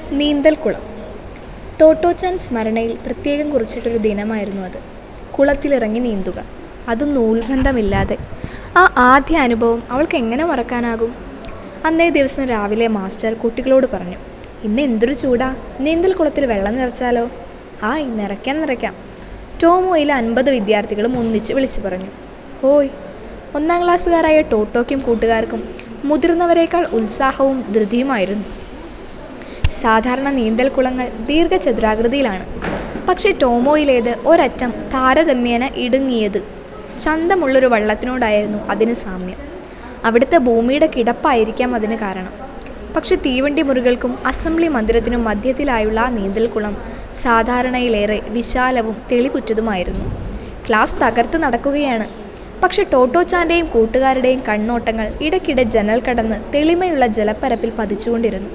നീന്തൽക്കുളം Totto-chan സ്മരണയിൽ പ്രത്യേകം കുറിച്ചിട്ടൊരു ദിനമായിരുന്നു അത് കുളത്തിലിറങ്ങി നീന്തുക അതും നൂൽബന്ധമില്ലാതെ ആ ആദ്യ അനുഭവം അവൾക്ക് എങ്ങനെ മറക്കാനാകും അന്നേ ദിവസം രാവിലെ മാസ്റ്റർ കുട്ടികളോട് പറഞ്ഞു ഇന്ന് എന്തൊരു ചൂടാ നീന്തൽ കുളത്തിൽ വെള്ളം നിറച്ചാലോ ആ നിറയ്ക്കാൻ നിറയ്ക്കാം ടോമോയിലെ അൻപത് വിദ്യാർത്ഥികളും ഒന്നിച്ച് വിളിച്ചു പറഞ്ഞു ഹോയ് ഒന്നാം ക്ലാസ്സുകാരായ ടോട്ടോയ്ക്കും കൂട്ടുകാർക്കും മുതിർന്നവരെക്കാൾ ഉത്സാഹവും ധൃതിയുമായിരുന്നു സാധാരണ നീന്തൽക്കുളങ്ങൾ ദീർഘചതുരാകൃതിയിലാണ് പക്ഷേ ടോമോയിലേത് ഒരറ്റം താരതമ്യേന ഇടുങ്ങിയത് ചന്തമുള്ളൊരു വള്ളത്തിനോടായിരുന്നു അതിന് സാമ്യം അവിടുത്തെ ഭൂമിയുടെ കിടപ്പായിരിക്കാം അതിന് കാരണം പക്ഷെ തീവണ്ടി മുറികൾക്കും അസംബ്ലി മന്ദിരത്തിനും മധ്യത്തിലായുള്ള ആ നീന്തൽക്കുളം സാധാരണയിലേറെ വിശാലവും തെളിവുറ്റതുമായിരുന്നു ക്ലാസ് തകർത്ത് നടക്കുകയാണ് പക്ഷെ ടോട്ടോച്ചാൻ്റെയും കൂട്ടുകാരുടെയും കണ്ണോട്ടങ്ങൾ ഇടയ്ക്കിടെ ജനൽ കടന്ന് തെളിമയുള്ള ജലപ്പരപ്പിൽ പതിച്ചുകൊണ്ടിരുന്നു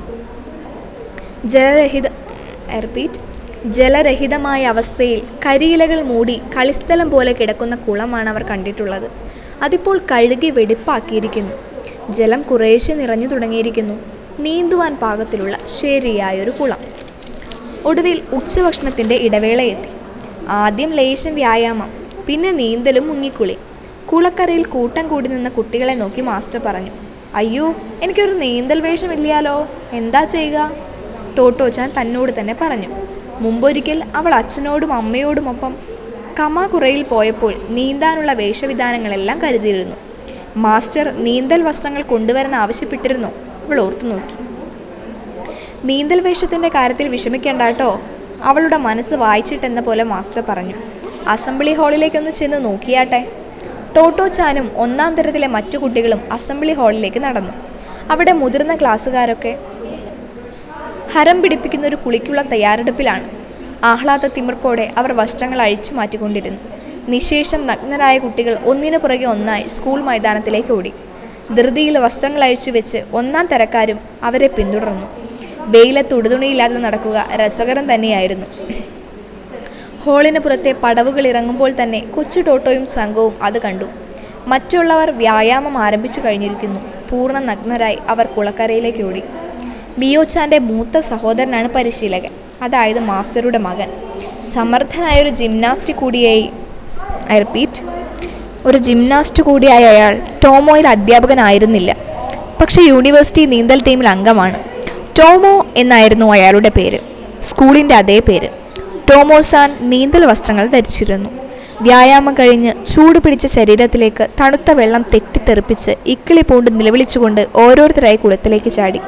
ജലരഹിത റിപ്പീറ്റ് ജലരഹിതമായ അവസ്ഥയിൽ കരിയിലകൾ മൂടി കളിസ്ഥലം പോലെ കിടക്കുന്ന കുളമാണ് അവർ കണ്ടിട്ടുള്ളത് അതിപ്പോൾ കഴുകി വെടിപ്പാക്കിയിരിക്കുന്നു ജലം കുറേശ്ശെ നിറഞ്ഞു തുടങ്ങിയിരിക്കുന്നു നീന്തുവാൻ പാകത്തിലുള്ള ശരിയായൊരു കുളം ഒടുവിൽ ഉച്ചഭക്ഷണത്തിൻ്റെ ഇടവേള എത്തി ആദ്യം ലേശം വ്യായാമം പിന്നെ നീന്തലും മുങ്ങിക്കുളി കുളക്കരയിൽ കൂട്ടം കൂടി നിന്ന കുട്ടികളെ നോക്കി മാസ്റ്റർ പറഞ്ഞു അയ്യോ എനിക്കൊരു നീന്തൽ വേഷമില്ലാലോ എന്താ ചെയ്യുക ടോട്ടോച്ചാൻ തന്നോട് തന്നെ പറഞ്ഞു മുമ്പൊരിക്കൽ അവൾ അച്ഛനോടും അമ്മയോടുമൊപ്പം കമാകുറയിൽ പോയപ്പോൾ നീന്താനുള്ള വേഷവിധാനങ്ങളെല്ലാം കരുതിയിരുന്നു മാസ്റ്റർ നീന്തൽ വസ്ത്രങ്ങൾ കൊണ്ടുവരാൻ ആവശ്യപ്പെട്ടിരുന്നോ അവൾ ഓർത്തു നോക്കി നീന്തൽ വേഷത്തിൻ്റെ കാര്യത്തിൽ വിഷമിക്കേണ്ട കേട്ടോ അവളുടെ മനസ്സ് വായിച്ചിട്ടെന്ന പോലെ മാസ്റ്റർ പറഞ്ഞു അസംബ്ലി ഹാളിലേക്കൊന്ന് ചെന്ന് നോക്കിയാട്ടെ ടോട്ടോ ചാനും ഒന്നാം തരത്തിലെ മറ്റു കുട്ടികളും അസംബ്ലി ഹാളിലേക്ക് നടന്നു അവിടെ മുതിർന്ന ക്ലാസ്സുകാരൊക്കെ ഹരം പിടിപ്പിക്കുന്ന ഒരു കുളിക്കുള്ള തയ്യാറെടുപ്പിലാണ് ആഹ്ലാദ തിമിർപ്പോടെ അവർ വസ്ത്രങ്ങൾ അഴിച്ചു മാറ്റിക്കൊണ്ടിരുന്നു നിശേഷം നഗ്നരായ കുട്ടികൾ ഒന്നിനു പുറകെ ഒന്നായി സ്കൂൾ മൈതാനത്തിലേക്ക് ഓടി ധൃതിയിൽ വസ്ത്രങ്ങൾ അഴിച്ചു വെച്ച് ഒന്നാം തരക്കാരും അവരെ പിന്തുടർന്നു വെയിലത്ത് ഉടുതുണിയില്ലാതെ നടക്കുക രസകരം തന്നെയായിരുന്നു ഹാളിന് പുറത്തെ പടവുകൾ ഇറങ്ങുമ്പോൾ തന്നെ കൊച്ചു ടോട്ടോയും സംഘവും അത് കണ്ടു മറ്റുള്ളവർ വ്യായാമം ആരംഭിച്ചു കഴിഞ്ഞിരിക്കുന്നു പൂർണ്ണ നഗ്നരായി അവർ കുളക്കരയിലേക്ക് ഓടി ബിയോച്ചാൻ്റെ മൂത്ത സഹോദരനാണ് പരിശീലകൻ അതായത് മാസ്റ്ററുടെ മകൻ സമർത്ഥനായൊരു ജിംനാസ്റ്റ് കൂടിയായി ഐ റിപ്പീറ്റ് ഒരു ജിംനാസ്റ്റ് കൂടിയായ അയാൾ ടോമോയിൽ അധ്യാപകനായിരുന്നില്ല പക്ഷേ യൂണിവേഴ്സിറ്റി നീന്തൽ ടീമിൽ അംഗമാണ് ടോമോ എന്നായിരുന്നു അയാളുടെ പേര് സ്കൂളിൻ്റെ അതേ പേര് ടോമോസാൻ നീന്തൽ വസ്ത്രങ്ങൾ ധരിച്ചിരുന്നു വ്യായാമം കഴിഞ്ഞ് ചൂട് പിടിച്ച ശരീരത്തിലേക്ക് തണുത്ത വെള്ളം തെറ്റിത്തെറിപ്പിച്ച് ഇക്കിളി പൂണ്ട് നിലവിളിച്ചുകൊണ്ട് ഓരോരുത്തരായി കുളത്തിലേക്ക് ചാടി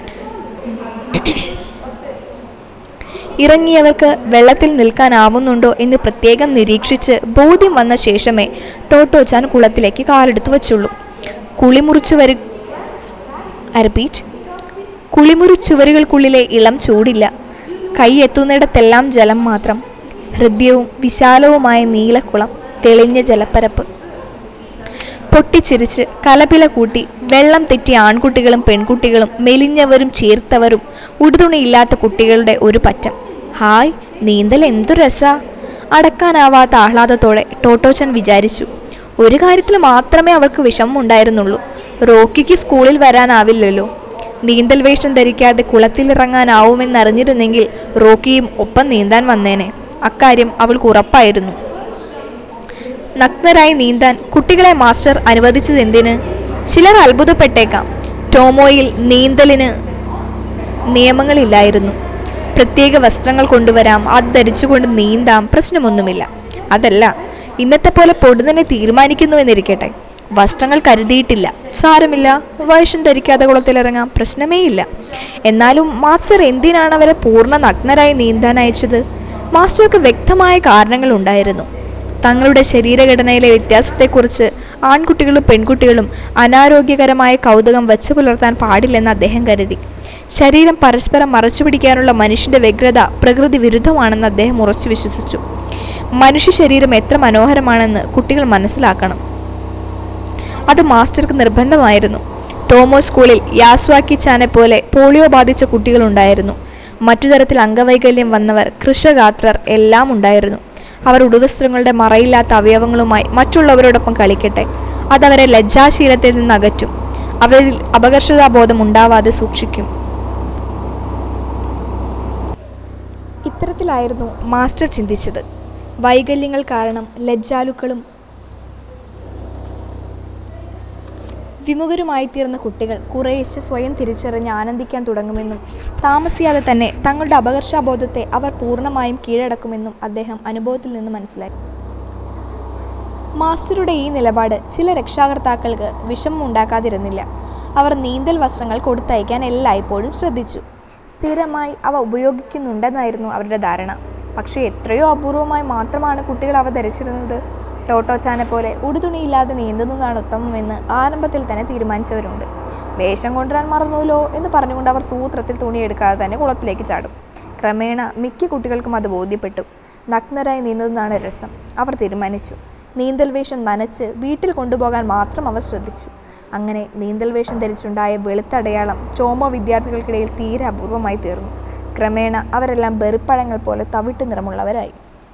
ഇറങ്ങിയവർക്ക് വെള്ളത്തിൽ നിൽക്കാനാവുന്നുണ്ടോ എന്ന് പ്രത്യേകം നിരീക്ഷിച്ച് ബോധ്യം വന്ന ശേഷമേ ടോട്ടോച്ചാൻ കുളത്തിലേക്ക് കാലെടുത്തു വച്ചുള്ളൂ കുളിമുറിച്ചു വരു റിപ്പീറ്റ് കുളിമുറി ചുവരുകൾക്കുള്ളിലെ ഇളം ചൂടില്ല കൈ എത്തുന്നിടത്തെല്ലാം ജലം മാത്രം ഹൃദ്യവും വിശാലവുമായ നീലക്കുളം തെളിഞ്ഞ ജലപ്പരപ്പ് പൊട്ടിച്ചിരിച്ച് കലപില കൂട്ടി വെള്ളം തെറ്റിയ ആൺകുട്ടികളും പെൺകുട്ടികളും മെലിഞ്ഞവരും ചീർത്തവരും ഉടുതുണിയില്ലാത്ത കുട്ടികളുടെ ഒരു പറ്റം ഹായ് നീന്തൽ എന്തു രസാ അടക്കാനാവാത്ത ആഹ്ലാദത്തോടെ ടോട്ടോച്ചൻ വിചാരിച്ചു ഒരു കാര്യത്തിൽ മാത്രമേ അവൾക്ക് വിഷമം ഉണ്ടായിരുന്നുള്ളൂ റോക്കിക്ക് സ്കൂളിൽ വരാനാവില്ലല്ലോ നീന്തൽ വേഷം ധരിക്കാതെ കുളത്തിലിറങ്ങാനാവുമെന്നറിഞ്ഞിരുന്നെങ്കിൽ റോക്കിയും ഒപ്പം നീന്താൻ വന്നേനെ അക്കാര്യം അവൾക്ക് ഉറപ്പായിരുന്നു നഗ്നരായി നീന്താൻ കുട്ടികളെ മാസ്റ്റർ അനുവദിച്ചത് എന്തിന് ചിലർ അത്ഭുതപ്പെട്ടേക്കാം ടോമോയിൽ നീന്തലിന് നിയമങ്ങളില്ലായിരുന്നു പ്രത്യേക വസ്ത്രങ്ങൾ കൊണ്ടുവരാം അത് ധരിച്ചുകൊണ്ട് നീന്താം പ്രശ്നമൊന്നുമില്ല അതല്ല ഇന്നത്തെ പോലെ പൊടുന്നനെ തീരുമാനിക്കുന്നു എന്നിരിക്കട്ടെ വസ്ത്രങ്ങൾ കരുതിയിട്ടില്ല സാരമില്ല വേഷം ധരിക്കാതെ കുളത്തിലിറങ്ങാം പ്രശ്നമേ ഇല്ല എന്നാലും മാസ്റ്റർ എന്തിനാണ് അവരെ പൂർണ്ണ നഗ്നരായി നീന്താൻ അയച്ചത് മാസ്റ്റർക്ക് വ്യക്തമായ കാരണങ്ങൾ ഉണ്ടായിരുന്നു തങ്ങളുടെ ശരീരഘടനയിലെ വ്യത്യാസത്തെക്കുറിച്ച് ആൺകുട്ടികളും പെൺകുട്ടികളും അനാരോഗ്യകരമായ കൗതുകം വച്ചു പുലർത്താൻ പാടില്ലെന്ന് അദ്ദേഹം കരുതി ശരീരം പരസ്പരം മറച്ചുപിടിക്കാനുള്ള മനുഷ്യന്റെ വ്യഗ്രത പ്രകൃതി വിരുദ്ധമാണെന്ന് അദ്ദേഹം ഉറച്ചു വിശ്വസിച്ചു മനുഷ്യ ശരീരം എത്ര മനോഹരമാണെന്ന് കുട്ടികൾ മനസ്സിലാക്കണം അത് മാസ്റ്റർക്ക് നിർബന്ധമായിരുന്നു ടോമോ സ്കൂളിൽ യാസ്വാക്കി ചാനെ പോലെ പോളിയോ ബാധിച്ച കുട്ടികളുണ്ടായിരുന്നു മറ്റു തരത്തിൽ അംഗവൈകല്യം വന്നവർ കൃഷഗാത്രർ എല്ലാം ഉണ്ടായിരുന്നു അവർ ഉടുവസ്ത്രങ്ങളുടെ മറയില്ലാത്ത അവയവങ്ങളുമായി മറ്റുള്ളവരോടൊപ്പം കളിക്കട്ടെ അതവരെ ലജ്ജാശീലത്തിൽ നിന്ന് അകറ്റും അവരിൽ അപകർഷതാബോധം ഉണ്ടാവാതെ സൂക്ഷിക്കും ഇത്തരത്തിലായിരുന്നു മാസ്റ്റർ ചിന്തിച്ചത് വൈകല്യങ്ങൾ കാരണം ലജ്ജാലുക്കളും വിമുഖരുമായി തീർന്ന കുട്ടികൾ കുറേശ്ശെ സ്വയം തിരിച്ചറിഞ്ഞ് ആനന്ദിക്കാൻ തുടങ്ങുമെന്നും താമസിയാതെ തന്നെ തങ്ങളുടെ അപകർഷാബോധത്തെ അവർ പൂർണ്ണമായും കീഴടക്കുമെന്നും അദ്ദേഹം അനുഭവത്തിൽ നിന്ന് മനസ്സിലാക്കി മാസ്റ്ററുടെ ഈ നിലപാട് ചില രക്ഷാകർത്താക്കൾക്ക് വിഷമം ഉണ്ടാക്കാതിരുന്നില്ല അവർ നീന്തൽ വസ്ത്രങ്ങൾ കൊടുത്തയക്കാൻ എല്ലായ്പ്പോഴും ശ്രദ്ധിച്ചു സ്ഥിരമായി അവ ഉപയോഗിക്കുന്നുണ്ടെന്നായിരുന്നു അവരുടെ ധാരണ പക്ഷേ എത്രയോ അപൂർവമായി മാത്രമാണ് കുട്ടികൾ അവ ധരിച്ചിരുന്നത് ടോട്ടോച്ചാനെ പോലെ ഉടുതുണിയില്ലാതെ നീന്തുന്നതാണ് ഉത്തമമെന്ന് ആരംഭത്തിൽ തന്നെ തീരുമാനിച്ചവരുണ്ട് വേഷം കൊണ്ടുവരാൻ മറന്നുല്ലോ എന്ന് പറഞ്ഞുകൊണ്ട് അവർ സൂത്രത്തിൽ തുണിയെടുക്കാതെ തന്നെ കുളത്തിലേക്ക് ചാടും ക്രമേണ മിക്ക കുട്ടികൾക്കും അത് ബോധ്യപ്പെട്ടു നഗ്നരായി നീന്തുന്നതാണ് രസം അവർ തീരുമാനിച്ചു നീന്തൽ വേഷം നനച്ച് വീട്ടിൽ കൊണ്ടുപോകാൻ മാത്രം അവർ ശ്രദ്ധിച്ചു അങ്ങനെ നീന്തൽ വേഷം ധരിച്ചുണ്ടായ വെളുത്തടയാളം ചോമോ വിദ്യാർത്ഥികൾക്കിടയിൽ തീരെ അപൂർവമായി തീർന്നു ക്രമേണ അവരെല്ലാം ബെറിപ്പഴങ്ങൾ പോലെ തവിട്ട് നിറമുള്ളവരായി